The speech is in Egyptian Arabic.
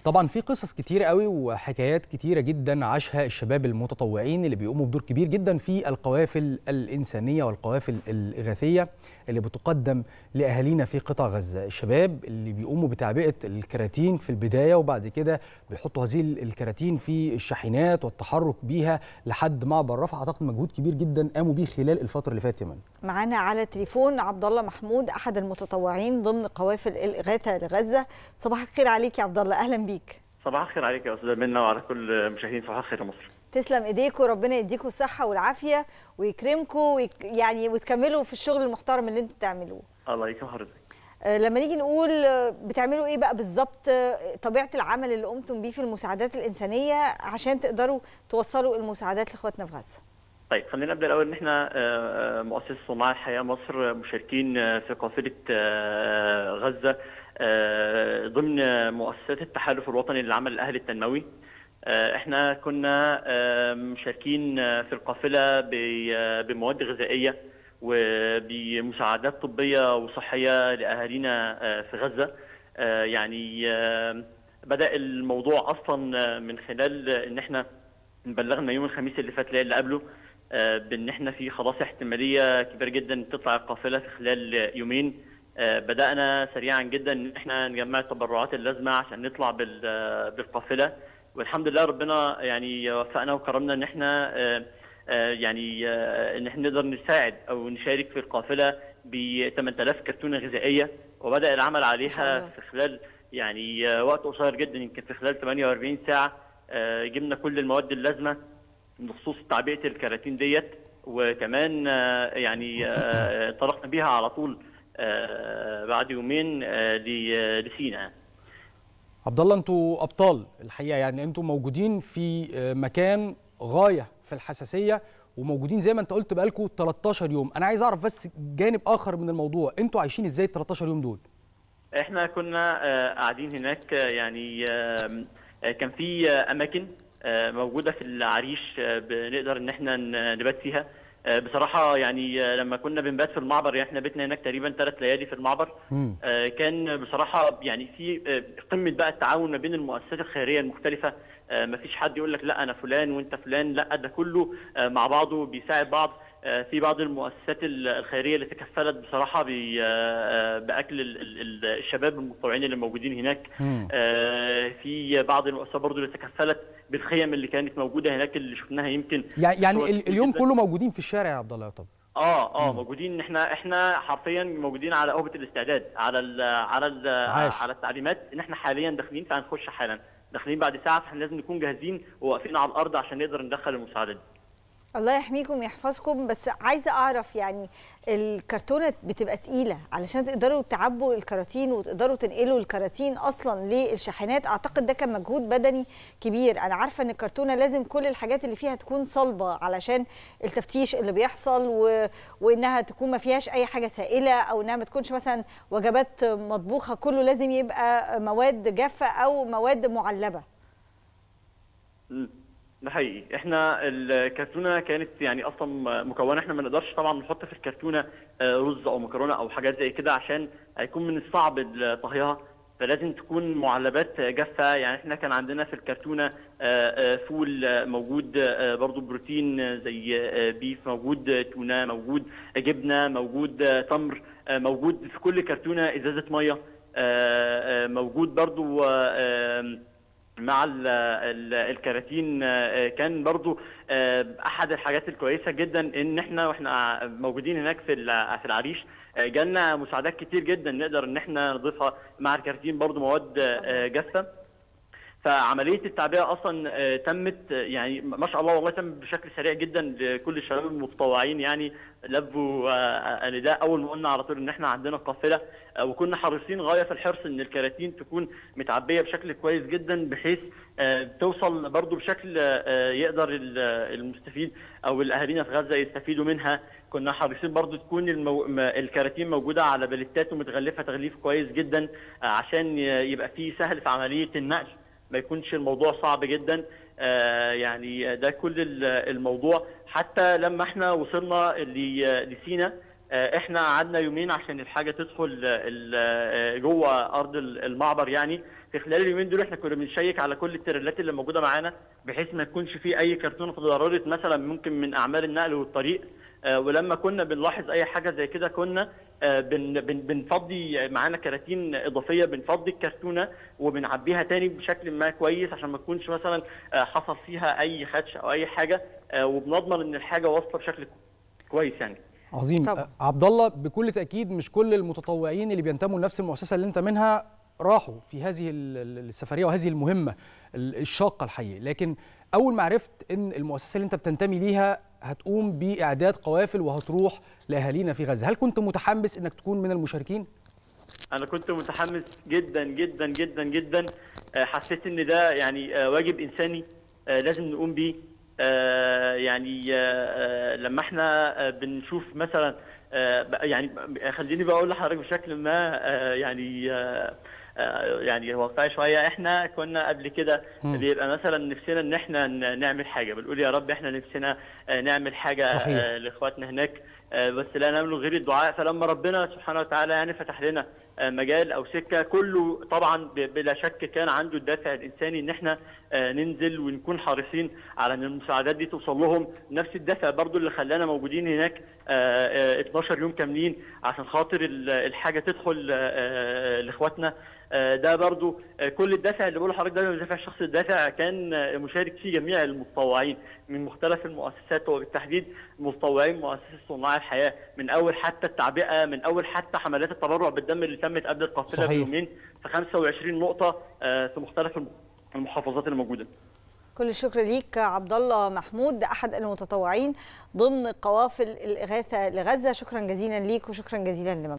طبعا في قصص كتيرة قوي وحكايات كتيرة جدا عاشها الشباب المتطوعين اللي بيقوموا بدور كبير جدا في القوافل الإنسانية والقوافل الإغاثية اللي بتقدم لأهالينا في قطاع غزة الشباب اللي بيقوموا بتعبئة الكراتين في البداية وبعد كده بيحطوا هذه الكراتين في الشاحنات والتحرك بيها لحد معبر رفح أعتقد مجهود كبير جدا قاموا بيه خلال الفترة اللي فاتت يمن معانا على التليفون عبد الله محمود أحد المتطوعين ضمن قوافل الإغاثة لغزة صباح الخير عليك يا عبد الله أهلا بيك صباح الخير عليك يا استاذه منى وعلى كل مشاهدين صباح الخير يا مصر تسلم ايديكم وربنا يديكم الصحه والعافيه ويكرمكم ويك يعني وتكملوا في الشغل المحترم اللي انتم بتعملوه الله يكرم حضرتك آه، لما نيجي نقول آه، بتعملوا ايه بقى بالظبط آه، طبيعه العمل اللي قمتم بيه في المساعدات الانسانيه عشان تقدروا توصلوا المساعدات لاخواتنا في غزه طيب خلينا نبدا الاول ان احنا آه، آه، مؤسسه صناع الحياه مصر مشاركين آه، في قافله آه، غزه آه، ضمن مؤسسات التحالف الوطني للعمل الاهلي التنموي آه، احنا كنا آه، مشاركين آه، في القافله ب- آه، بمواد غذائيه وبمساعدات طبيه وصحيه لاهالينا آه، في غزه آه، يعني آه، بدا الموضوع اصلا آه، من خلال ان احنا بلغنا يوم الخميس اللي فات اللي قبله آه، بان احنا في خلاص احتماليه كبيره جدا تطلع القافله في خلال يومين آه، بدانا سريعا جدا ان احنا نجمع التبرعات اللازمه عشان نطلع بال- آه، بالقافله والحمد لله ربنا يعني وفقنا وكرمنا ان احنا آه، آه، يعني آه، ان احنا نقدر نساعد او نشارك في القافله ب 8000 كرتونه غذائيه وبدا العمل شاء عليها الله. في خلال يعني آه، وقت قصير جدا يمكن في خلال 48 ساعه آه، جبنا كل المواد اللازمه بخصوص تعبئه الكراتين ديت وكمان آه، يعني آه، انطلقنا بيها على طول آه، بعد يومين آه، ل- لسينا عبد الله انتوا ابطال الحقيقه يعني انتوا موجودين في آه، مكان غايه في الحساسيه وموجودين زي ما انت قلت بقالكم 13 يوم انا عايز اعرف بس جانب اخر من الموضوع انتوا عايشين ازاي ال 13 يوم دول احنا كنا آه، قاعدين هناك آه، يعني آم، آه، كان في آه، اماكن آه، موجوده في العريش آه، بنقدر ان احنا ن- نبات فيها آه، بصراحه يعني آه، لما كنا بنبات في المعبر يعني احنا بيتنا هناك تقريبا ثلاث ليالي في المعبر مم. آه، كان بصراحه يعني في آه، قمه بقى التعاون ما بين المؤسسات الخيريه المختلفه آه، ما فيش حد يقول لك لا انا فلان وانت فلان لا ده كله آه، مع بعضه بيساعد بعض آه، في بعض المؤسسات ال- الخيريه اللي تكفلت بصراحه ب- آه، باكل ال- ال- ال- الشباب المتطوعين اللي موجودين هناك مم. آه، في بعض المؤسسات برضو اللي تكفلت بالخيم اللي كانت موجوده هناك اللي شفناها يمكن يعني يعني صور ال- كتير اليوم جداً. كله موجودين في الشارع يا عبد الله طب اه اه مم. موجودين احنا احنا حرفيا موجودين على قهبه الاستعداد على ال على ال عاش. على التعليمات ان احنا حاليا داخلين فهنخش حالا داخلين بعد ساعه فاحنا لازم نكون جاهزين وواقفين على الارض عشان نقدر ندخل المساعدات دي. الله يحميكم ويحفظكم بس عايزه اعرف يعني الكرتونه بتبقى تقيله علشان تقدروا تعبوا الكراتين وتقدروا تنقلوا الكراتين اصلا للشاحنات اعتقد ده كان مجهود بدني كبير انا عارفه ان الكرتونه لازم كل الحاجات اللي فيها تكون صلبه علشان التفتيش اللي بيحصل و... وانها تكون ما فيهاش اي حاجه سائله او انها ما تكونش مثلا وجبات مطبوخه كله لازم يبقى مواد جافه او مواد معلبه مم. ده حقيقي احنا الكرتونه كانت يعني اصلا مكونه احنا ما نقدرش طبعا نحط في الكرتونه آه، رز او مكرونه او حاجات زي كده عشان هيكون من الصعب طهيها فلازم تكون معلبات جافه يعني احنا كان عندنا في الكرتونه آه، آه، فول آه، موجود آه، برضو بروتين آه، زي آه، بيف موجود آه، تونه موجود جبنه موجود آه، تمر آه، موجود في كل كرتونه ازازه ميه آه، آه، موجود برضو آه، آم، مع ال ال الكراتين آه، كان برضو آه، احد الحاجات الكويسه جدا ان احنا واحنا موجودين هناك في الع- في العريش آه، جالنا مساعدات كتير جدا نقدر ان احنا نضيفها مع الكراتين برضو مواد آه، جافه فعمليه التعبئه اصلا آه، تمت آه، يعني ما شاء الله والله تم بشكل سريع جدا لكل الشباب المتطوعين يعني لبوا آه، نداء اول ما قلنا على طول ان احنا عندنا قافله آه، وكنا حريصين غايه في الحرص ان الكراتين تكون متعبيه بشكل كويس جدا بحيث آه، توصل برضو بشكل آه، يقدر ال- المستفيد او الاهالينا في غزه يستفيدوا منها كنا حريصين برضو تكون المو... م- الكراتين موجوده على بلتات ومتغلفه تغليف كويس جدا آه، عشان ي- يبقى فيه سهل في عمليه النقل ما يكونش الموضوع صعب جدا آه، يعني ده كل ال- الموضوع حتى لما احنا وصلنا ل- لسينا آه، احنا قعدنا يومين عشان الحاجه تدخل آه، ال- آه، جوه ارض ال- المعبر يعني في خلال اليومين دول احنا كنا بنشيك على كل التريلات اللي موجوده معانا بحيث ما يكونش في اي كرتونه تضررت مثلا ممكن من اعمال النقل والطريق آه، ولما كنا بنلاحظ اي حاجه زي كده كنا آه، بن بن بنفضي معانا كراتين اضافيه بنفضي الكرتونه وبنعبيها تاني بشكل ما كويس عشان ما تكونش مثلا آه، حصل فيها اي خدش او اي حاجه آه، وبنضمن ان الحاجه واصله بشكل كويس يعني عظيم طبعا. أ- عبد الله بكل تاكيد مش كل المتطوعين اللي بينتموا لنفس المؤسسه اللي انت منها راحوا في هذه ال- ال- السفريه وهذه المهمه ال- الشاقه الحقيقه لكن اول ما عرفت ان المؤسسه اللي انت بتنتمي ليها هتقوم باعداد قوافل وهتروح لاهالينا في غزه هل كنت متحمس انك تكون من المشاركين انا كنت متحمس جدا جدا جدا جدا آه، حسيت ان ده يعني آه، واجب انساني آه، لازم نقوم بيه آه، يعني آه، آه، لما احنا آه، بنشوف مثلا آه، بقى- يعني خليني بقول لحضرتك بشكل ما آه، يعني آه، آه، يعني واقعي شويه احنا كنا قبل كده مم. بيبقى مثلا نفسنا ان احنا ن- نعمل حاجه بنقول يا رب احنا نفسنا آه، نعمل حاجه صحيح. آه، لاخواتنا هناك آه، بس لا نملك غير الدعاء فلما ربنا سبحانه وتعالى يعني فتح لنا آه، مجال او سكه كله طبعا ب- بلا شك كان عنده الدافع الانساني ان احنا آه، ننزل ونكون حريصين على ان المساعدات دي توصل لهم نفس الدافع برضو اللي خلانا موجودين هناك آه، آه، 12 يوم كاملين عشان خاطر ال- الحاجه تدخل آه، آه، لاخواتنا آه، ده برضو آه، كل الدافع اللي بقوله لحضرتك ده الدافع الشخصي الدافع كان آه، مشارك فيه جميع المتطوعين من مختلف المؤسسات وبالتحديد متطوعين مؤسسه صناع الحياه من اول حتى التعبئه من اول حتى حملات التبرع بالدم اللي تمت قبل القافله صحيح. بيومين في 25 نقطه آه، في مختلف الم- المحافظات اللي موجوده كل الشكر ليك عبد الله محمود احد المتطوعين ضمن قوافل الاغاثه لغزه شكرا جزيلا ليك وشكرا جزيلا لمجهودك